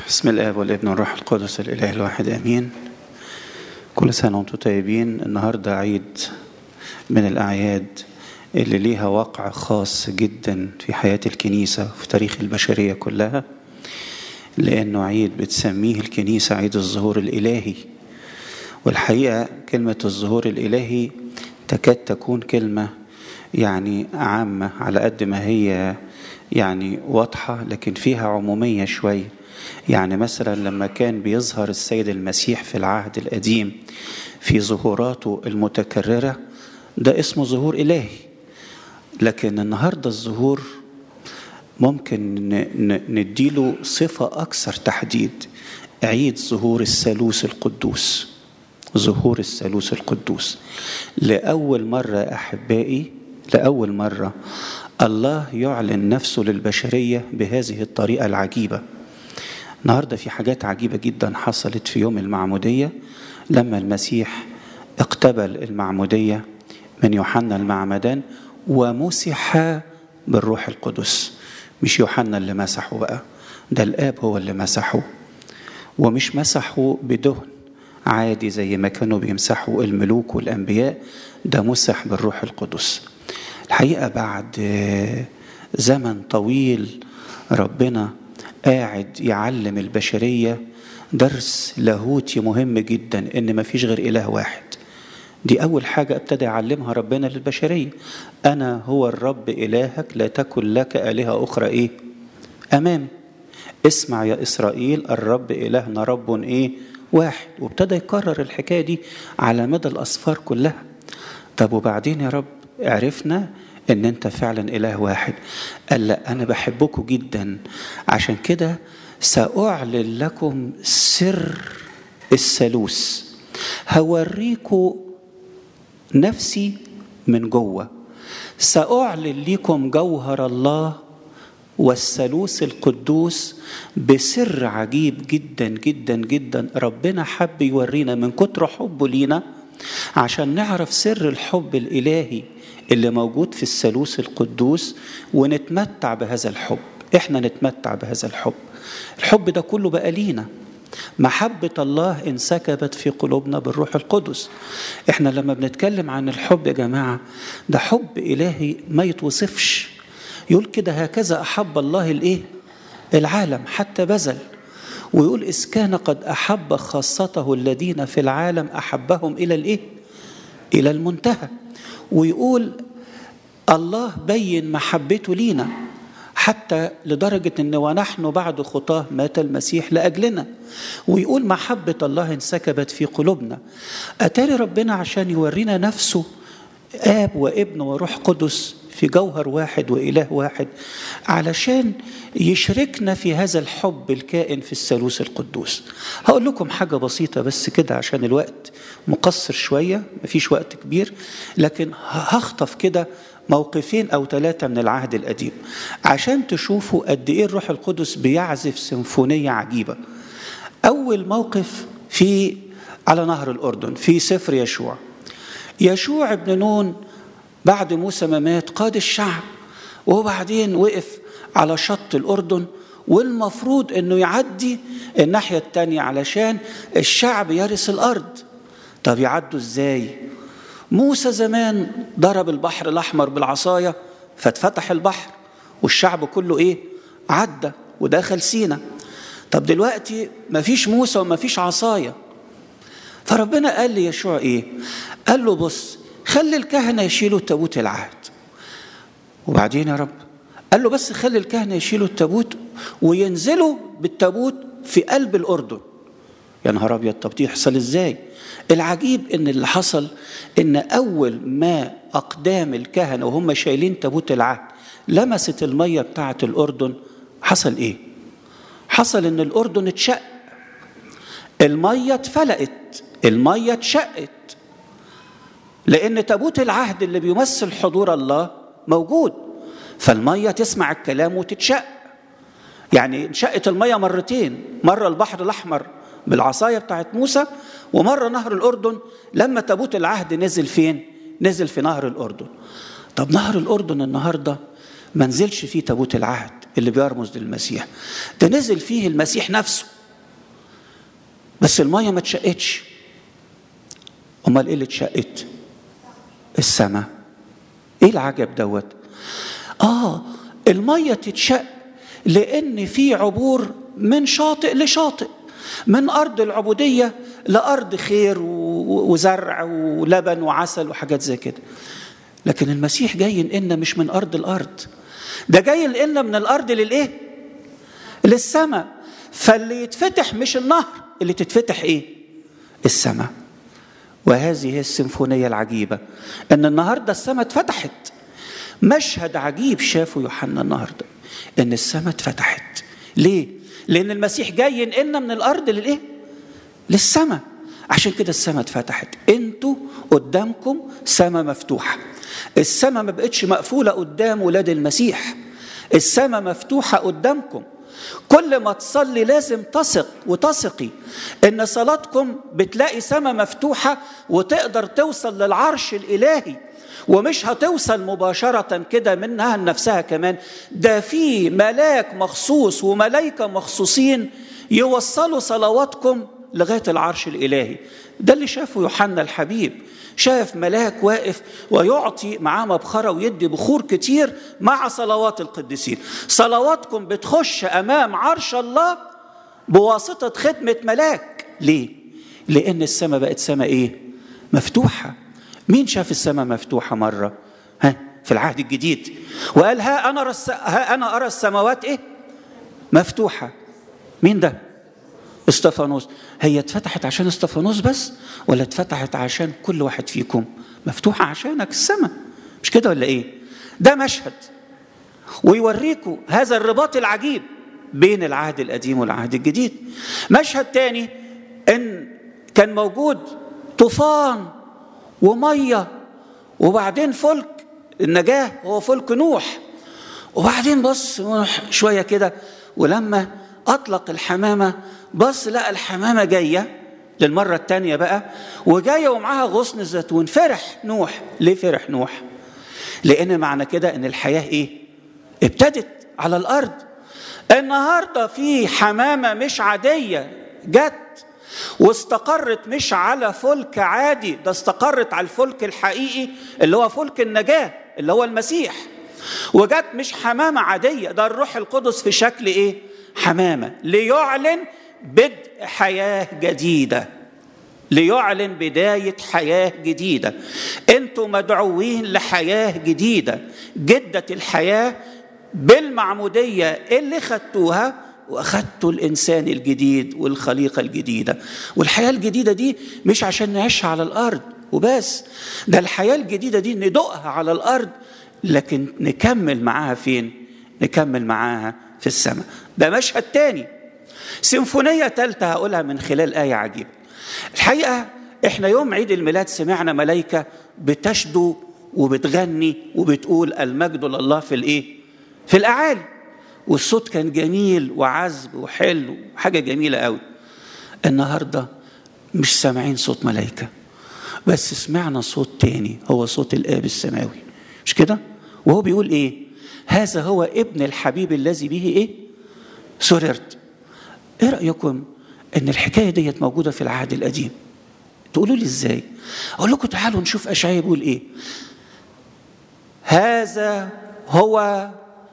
بسم الاب والابن والروح القدس الاله الواحد امين كل سنه وانتم طيبين النهارده عيد من الاعياد اللي ليها وقع خاص جدا في حياه الكنيسه وفي تاريخ البشريه كلها لانه عيد بتسميه الكنيسه عيد الظهور الالهي والحقيقه كلمه الظهور الالهي تكاد تكون كلمه يعني عامه على قد ما هي يعني واضحه لكن فيها عموميه شويه يعني مثلا لما كان بيظهر السيد المسيح في العهد القديم في ظهوراته المتكرره ده اسمه ظهور الهي لكن النهارده الظهور ممكن نديله صفه اكثر تحديد عيد ظهور الثالوث القدوس ظهور الثالوث القدوس لاول مره احبائي لاول مره الله يعلن نفسه للبشريه بهذه الطريقه العجيبه النهارده في حاجات عجيبه جدا حصلت في يوم المعموديه لما المسيح اقتبل المعموديه من يوحنا المعمدان ومسح بالروح القدس مش يوحنا اللي مسحه بقى ده الاب هو اللي مسحه ومش مسحه بدهن عادي زي ما كانوا بيمسحوا الملوك والانبياء ده مسح بالروح القدس الحقيقه بعد زمن طويل ربنا قاعد يعلم البشريه درس لاهوتي مهم جدا ان ما فيش غير اله واحد دي اول حاجه ابتدى يعلمها ربنا للبشريه انا هو الرب الهك لا تكن لك الهه اخرى ايه امامي اسمع يا اسرائيل الرب الهنا رب ايه واحد وابتدى يكرر الحكايه دي على مدى الاسفار كلها طب وبعدين يا رب عرفنا ان انت فعلا اله واحد قال لا انا بحبكم جدا عشان كده ساعلن لكم سر الثالوث هوريكم نفسي من جوه ساعلن لكم جوهر الله والثالوث القدوس بسر عجيب جدا جدا جدا ربنا حب يورينا من كتر حبه لينا عشان نعرف سر الحب الالهي اللي موجود في الثالوث القدوس ونتمتع بهذا الحب احنا نتمتع بهذا الحب الحب ده كله بقى لينا محبة الله انسكبت في قلوبنا بالروح القدس احنا لما بنتكلم عن الحب يا جماعة ده حب إلهي ما يتوصفش يقول كده هكذا أحب الله الإيه العالم حتى بذل ويقول إذ كان قد أحب خاصته الذين في العالم أحبهم إلى الإيه إلى المنتهى ويقول الله بين محبته لينا حتى لدرجة أن ونحن بعد خطاه مات المسيح لأجلنا ويقول محبة الله انسكبت في قلوبنا أتاري ربنا عشان يورينا نفسه آب وابن وروح قدس في جوهر واحد وإله واحد علشان يشركنا في هذا الحب الكائن في الثالوث القدوس هقول لكم حاجة بسيطة بس كده عشان الوقت مقصر شوية مفيش وقت كبير لكن هخطف كده موقفين أو ثلاثة من العهد القديم عشان تشوفوا قد إيه الروح القدس بيعزف سيمفونية عجيبة أول موقف في على نهر الأردن في سفر يشوع يشوع ابن نون بعد موسى ما مات قاد الشعب وبعدين وقف على شط الأردن والمفروض أنه يعدي الناحية التانية علشان الشعب يرث الأرض طب يعدوا إزاي موسى زمان ضرب البحر الأحمر بالعصاية فاتفتح البحر والشعب كله إيه عدى ودخل سينا طب دلوقتي مفيش موسى ومفيش عصاية فربنا قال ليشوع إيه قال له بص خلي الكهنة يشيلوا تابوت العهد وبعدين يا رب قال له بس خلي الكهنة يشيلوا التابوت وينزلوا بالتابوت في قلب الأردن يا نهار أبيض طب دي يحصل إزاي العجيب إن اللي حصل إن أول ما أقدام الكهنة وهم شايلين تابوت العهد لمست المية بتاعة الأردن حصل إيه حصل إن الأردن اتشق المية اتفلقت المية اتشقت لأن تابوت العهد اللي بيمثل حضور الله موجود فالمية تسمع الكلام وتتشق يعني انشقت المية مرتين مرة البحر الأحمر بالعصاية بتاعت موسى ومرة نهر الأردن لما تابوت العهد نزل فين نزل في نهر الأردن طب نهر الأردن النهاردة ما نزلش فيه تابوت العهد اللي بيرمز للمسيح ده نزل فيه المسيح نفسه بس الميه ما اتشقتش امال ايه اللي اتشقت السماء ايه العجب دوت اه الميه تتشق لان في عبور من شاطئ لشاطئ من ارض العبوديه لارض خير وزرع ولبن وعسل وحاجات زي كده لكن المسيح جاي ينقلنا مش من ارض الارض ده جاي ينقلنا من الارض للايه للسماء فاللي يتفتح مش النهر اللي تتفتح ايه السماء وهذه هي السيمفونية العجيبة ان النهاردة السماء اتفتحت مشهد عجيب شافه يوحنا النهاردة ان السماء اتفتحت ليه لان المسيح جاي ينقلنا من الارض للايه للسماء عشان كده السماء اتفتحت انتوا قدامكم سماء مفتوحة السماء ما بقتش مقفولة قدام ولاد المسيح السماء مفتوحة قدامكم كل ما تصلي لازم تثق وتثقي ان صلاتكم بتلاقي سماء مفتوحة وتقدر توصل للعرش الإلهي ومش هتوصل مباشرة كده منها لنفسها كمان ده في ملاك مخصوص وملائكة مخصوصين يوصلوا صلواتكم لغاية العرش الإلهي ده اللي شافه يوحنا الحبيب شاف ملاك واقف ويعطي معاه مبخرة ويدي بخور كتير مع صلوات القديسين صلواتكم بتخش أمام عرش الله بواسطة خدمة ملاك ليه؟ لأن السماء بقت سماء إيه؟ مفتوحة مين شاف السماء مفتوحة مرة؟ ها في العهد الجديد وقال ها أنا رس... ها أنا أرى السماوات إيه؟ مفتوحة مين ده؟ استفانوس هي اتفتحت عشان استفانوس بس ولا اتفتحت عشان كل واحد فيكم مفتوحة عشانك السماء مش كده ولا ايه ده مشهد ويوريكم هذا الرباط العجيب بين العهد القديم والعهد الجديد مشهد تاني ان كان موجود طوفان ومية وبعدين فلك النجاة هو فلك نوح وبعدين بص نوح شوية كده ولما أطلق الحمامة بص لقى الحمامة جاية للمرة التانية بقى وجاية ومعاها غصن الزيتون فرح نوح ليه فرح نوح لأن معنى كده أن الحياة إيه ابتدت على الأرض النهاردة في حمامة مش عادية جت واستقرت مش على فلك عادي ده استقرت على الفلك الحقيقي اللي هو فلك النجاة اللي هو المسيح وجت مش حمامة عادية ده الروح القدس في شكل إيه حمامة ليعلن بدء حياة جديدة ليعلن بداية حياة جديدة انتوا مدعوين لحياة جديدة جدة الحياة بالمعمودية اللي خدتوها واخدتوا الانسان الجديد والخليقه الجديده والحياه الجديده دي مش عشان نعيشها على الارض وبس ده الحياه الجديده دي ندوقها على الارض لكن نكمل معاها فين نكمل معاها في السماء ده مشهد تاني سيمفونية ثالثة هقولها من خلال آية عجيبة الحقيقة احنا يوم عيد الميلاد سمعنا ملايكة بتشدو وبتغني وبتقول المجد لله في الايه في الاعالي والصوت كان جميل وعذب وحلو وحاجة جميلة قوي النهاردة مش سامعين صوت ملايكة بس سمعنا صوت تاني هو صوت الآب السماوي مش كده وهو بيقول ايه هذا هو ابن الحبيب الذي به ايه سررت ايه رايكم ان الحكايه ديت موجوده في العهد القديم تقولوا لي ازاي اقول لكم تعالوا نشوف اشعياء بيقول ايه هذا هو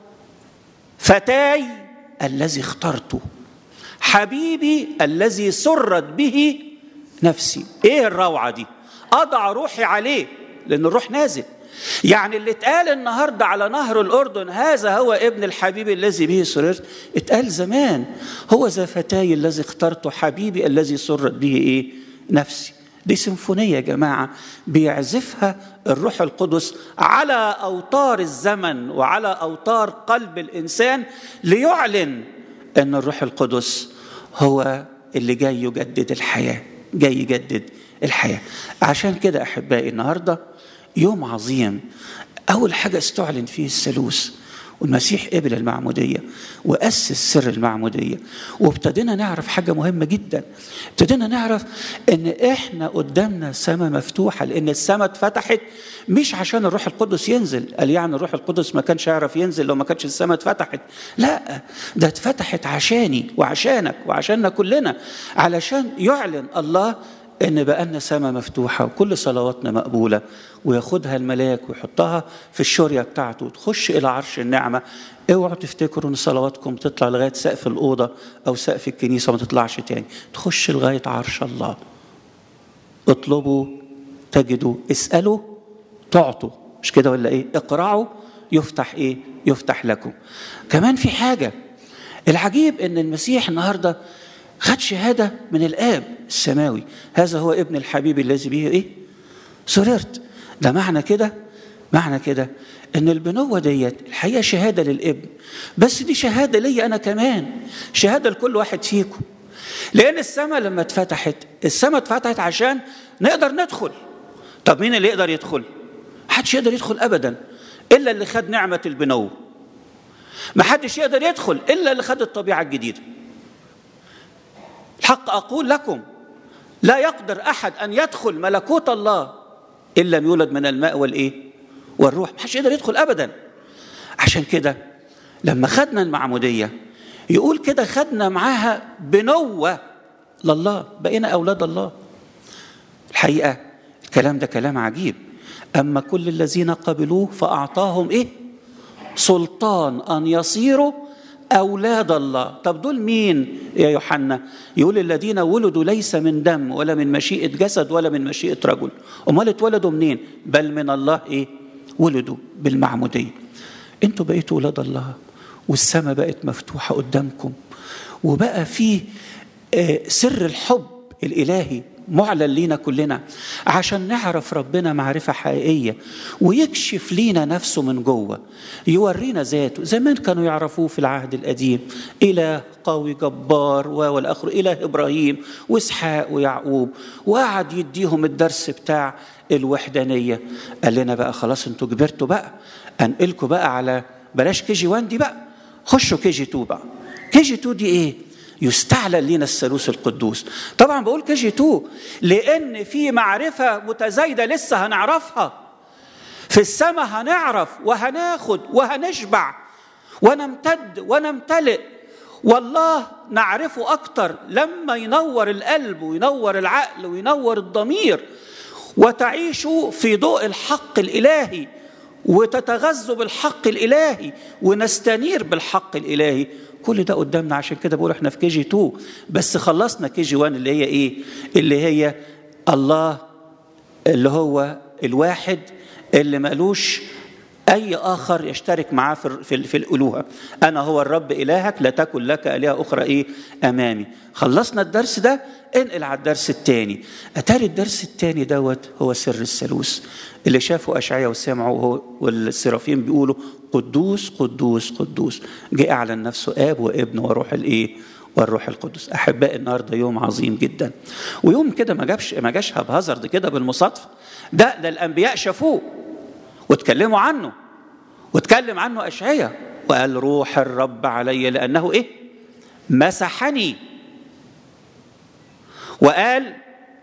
فتاي الذي اخترته حبيبي الذي سرت به نفسي ايه الروعه دي اضع روحي عليه لان الروح نازل يعني اللي اتقال النهارده على نهر الاردن هذا هو ابن الحبيب الذي به سررت اتقال زمان هو ذا فتاي الذي اخترته حبيبي الذي سرت به ايه نفسي دي سيمفونيه يا جماعه بيعزفها الروح القدس على اوتار الزمن وعلى اوتار قلب الانسان ليعلن ان الروح القدس هو اللي جاي يجدد الحياه جاي يجدد الحياه عشان كده احبائي النهارده يوم عظيم أول حاجة استعلن فيه الثالوث والمسيح قبل المعمودية وأسس سر المعمودية وابتدينا نعرف حاجة مهمة جدا ابتدينا نعرف ان احنا قدامنا سماء مفتوحة لان السماء اتفتحت مش عشان الروح القدس ينزل قال يعني الروح القدس ما كانش يعرف ينزل لو ما كانتش السماء اتفتحت لا ده اتفتحت عشاني وعشانك وعشاننا كلنا علشان يعلن الله ان بقالنا سماء مفتوحه وكل صلواتنا مقبوله وياخدها الملاك ويحطها في الشوريه بتاعته وتخش الى عرش النعمه اوعوا تفتكروا ان صلواتكم تطلع لغايه سقف الاوضه او سقف الكنيسه وما تطلعش تاني تخش لغايه عرش الله اطلبوا تجدوا اسالوا تعطوا مش كده ولا ايه اقرعوا يفتح ايه يفتح لكم كمان في حاجه العجيب ان المسيح النهارده خد شهادة من الآب السماوي هذا هو ابن الحبيب الذي به إيه؟ سررت ده معنى كده معنى كده ان البنوة ديت الحقيقة شهادة للابن بس دي شهادة لي أنا كمان شهادة لكل واحد فيكم لأن السماء لما اتفتحت السماء اتفتحت عشان نقدر ندخل طب مين اللي يقدر يدخل محدش يقدر يدخل أبدا إلا اللي خد نعمة البنوة محدش يقدر يدخل إلا اللي خد الطبيعة الجديدة الحق أقول لكم لا يقدر أحد أن يدخل ملكوت الله إن لم يولد من الماء والإيه والروح ما حدش يقدر يدخل أبدا عشان كده لما خدنا المعمودية يقول كده خدنا معاها بنوة لله بقينا أولاد الله الحقيقة الكلام ده كلام عجيب أما كل الذين قبلوه فأعطاهم إيه سلطان أن يصيروا أولاد الله طب دول مين يا يوحنا يقول الذين ولدوا ليس من دم ولا من مشيئة جسد ولا من مشيئة رجل أمال اتولدوا منين بل من الله إيه ولدوا بالمعمودية انتوا بقيتوا أولاد الله والسماء بقت مفتوحة قدامكم وبقى في سر الحب الإلهي معلن لينا كلنا عشان نعرف ربنا معرفة حقيقية ويكشف لينا نفسه من جوه يورينا ذاته زمان كانوا يعرفوه في العهد القديم إله قوي جبار والآخر إله إبراهيم وإسحاق ويعقوب وقعد يديهم الدرس بتاع الوحدانية قال لنا بقى خلاص انتوا كبرتوا بقى أنقلكوا بقى على بلاش كي جي 1 دي بقى خشوا كي جي 2 بقى كي جي 2 دي ايه يستعلن لنا الثالوث القدوس طبعا بقول كي جي 2 لان في معرفه متزايده لسه هنعرفها في السماء هنعرف وهناخد وهنشبع ونمتد ونمتلئ والله نعرفه اكتر لما ينور القلب وينور العقل وينور الضمير وتعيشوا في ضوء الحق الالهي وتتغذوا بالحق الالهي ونستنير بالحق الالهي كل ده قدامنا عشان كده بقول احنا في كي جي 2 بس خلصنا كي جي 1 اللي هي ايه اللي هي الله اللي هو الواحد اللي مالوش اي اخر يشترك معاه في في, في الالوهه انا هو الرب الهك لا تكن لك الهه اخرى ايه امامي خلصنا الدرس ده انقل على الدرس الثاني اتاري الدرس الثاني دوت هو سر الثالوث اللي شافوا اشعياء وسمعوا هو والسرافين بيقولوا قدوس قدوس قدوس جه اعلن نفسه اب وابن وروح الايه والروح القدس احبائي النهارده يوم عظيم جدا ويوم كده ما جابش ما جاش بهزرد كده بالمصادفه ده ده الانبياء شافوه واتكلموا عنه واتكلم عنه اشعياء وقال روح الرب علي لانه ايه مسحني وقال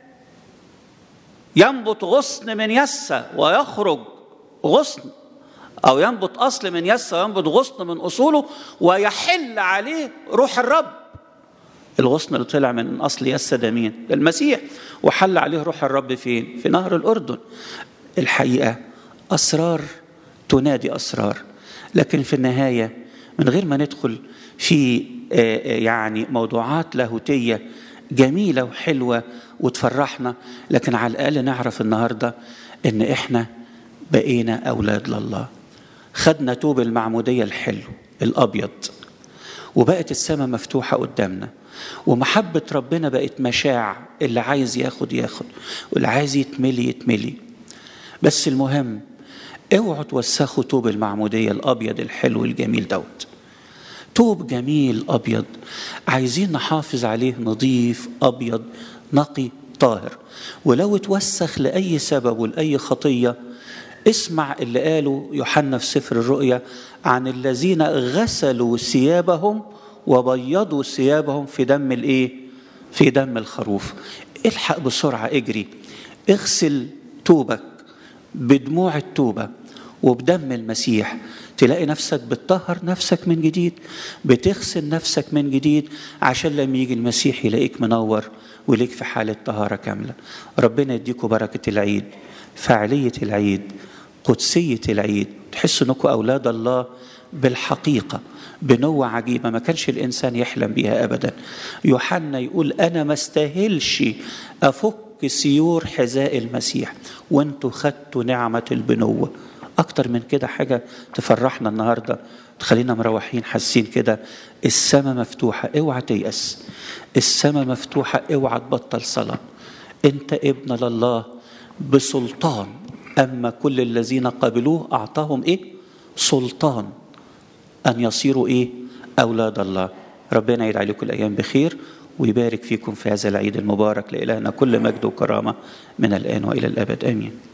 ينبت غصن من يسة ويخرج غصن أو ينبت أصل من يسة وينبت غصن من أصوله ويحل عليه روح الرب الغصن اللي طلع من أصل يسة ده مين؟ المسيح وحل عليه روح الرب فين؟ في نهر الأردن الحقيقة أسرار تنادي أسرار لكن في النهاية من غير ما ندخل في يعني موضوعات لاهوتية جميلة وحلوة وتفرحنا لكن على الأقل نعرف النهاردة إن إحنا بقينا أولاد لله خدنا توب المعمودية الحلو الأبيض وبقت السماء مفتوحة قدامنا ومحبة ربنا بقت مشاع اللي عايز ياخد ياخد واللي عايز يتملي يتملي بس المهم اوعوا توسخوا توب المعمودية الأبيض الحلو الجميل دوت توب جميل أبيض عايزين نحافظ عليه نظيف أبيض نقي طاهر ولو اتوسخ لأي سبب ولأي خطية اسمع اللي قاله يوحنا في سفر الرؤيا عن الذين غسلوا ثيابهم وبيضوا ثيابهم في دم الايه في دم الخروف الحق بسرعه اجري اغسل توبك بدموع التوبه وبدم المسيح تلاقي نفسك بتطهر نفسك من جديد بتغسل نفسك من جديد عشان لما يجي المسيح يلاقيك منور وليك في حالة طهارة كاملة ربنا يديكم بركة العيد فعالية العيد قدسية العيد تحسوا انكم أولاد الله بالحقيقة بنوة عجيبة ما كانش الإنسان يحلم بها أبدا يوحنا يقول أنا ما استاهلش أفك سيور حذاء المسيح وانتوا خدتوا نعمة البنوة أكتر من كده حاجة تفرحنا النهاردة تخلينا مروحين حاسين كده السماء مفتوحة اوعى تيأس السماء مفتوحة اوعى تبطل صلاة انت ابن لله بسلطان أما كل الذين قبلوه أعطاهم إيه سلطان أن يصيروا إيه أولاد الله ربنا يدعي لكم الأيام بخير ويبارك فيكم في هذا العيد المبارك لإلهنا كل مجد وكرامة من الآن وإلى الأبد آمين